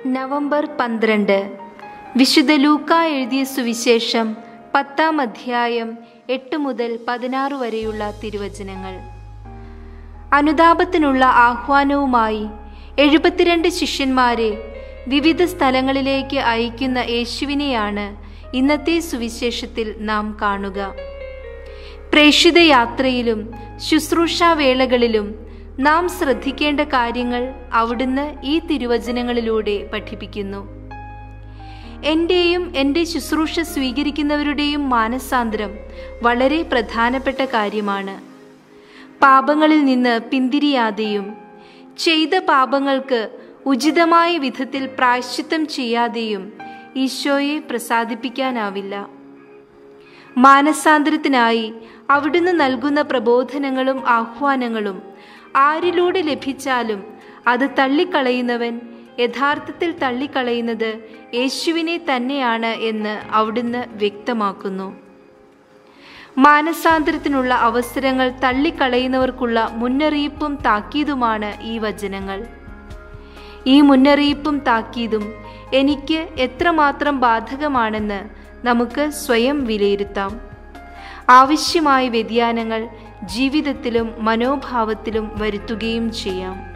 November പന്ത്രണ്ട് വിശുദ്ധ ലൂക്ക എഴുതിയ സുവിശേഷം പത്താം അധ്യായം എട്ട് മുതൽ പതിനാറ് വരെയുള്ള തിരുവചനങ്ങൾ അനുതാപത്തിനുള്ള ആഹ്വാനവുമായി എഴുപത്തിരണ്ട് ശിഷ്യന്മാരെ വിവിധ സ്ഥലങ്ങളിലേക്ക് അയക്കുന്ന യേശുവിനെയാണ് ഇന്നത്തെ സുവിശേഷത്തിൽ നാം കാണുക പ്രേക്ഷിത യാത്രയിലും ശുശ്രൂഷാവേളകളിലും നാം ശ്രദ്ധിക്കേണ്ട കാര്യങ്ങൾ അവിടുന്ന് ഈ തിരുവചനങ്ങളിലൂടെ പഠിപ്പിക്കുന്നു എൻ്റെയും എൻ്റെ ശുശ്രൂഷ സ്വീകരിക്കുന്നവരുടെയും മാനസാന്തരം വളരെ പ്രധാനപ്പെട്ട കാര്യമാണ് പാപങ്ങളിൽ നിന്ന് പിന്തിരിയാതെയും ചെയ്ത പാപങ്ങൾക്ക് ഉചിതമായ വിധത്തിൽ പ്രായശ്ചിത്തം ചെയ്യാതെയും ഈശോയെ പ്രസാദിപ്പിക്കാനാവില്ല മാനസാന്തരത്തിനായി അവിടുന്ന് നൽകുന്ന പ്രബോധനങ്ങളും ആഹ്വാനങ്ങളും ആരിലൂടെ ലഭിച്ചാലും അത് തള്ളിക്കളയുന്നവൻ യഥാർത്ഥത്തിൽ തള്ളിക്കളയുന്നത് യേശുവിനെ തന്നെയാണ് എന്ന് അവിടുന്ന് വ്യക്തമാക്കുന്നു മാനസാന്തരത്തിനുള്ള അവസരങ്ങൾ തള്ളിക്കളയുന്നവർക്കുള്ള മുന്നറിയിപ്പും താക്കീതുമാണ് ഈ വചനങ്ങൾ ഈ മുന്നറിയിപ്പും താക്കീതും എനിക്ക് എത്രമാത്രം ബാധകമാണെന്ന് നമുക്ക് സ്വയം വിലയിരുത്താം ആവശ്യമായ വ്യതിയാനങ്ങൾ ജീവിതത്തിലും മനോഭാവത്തിലും വരുത്തുകയും ചെയ്യാം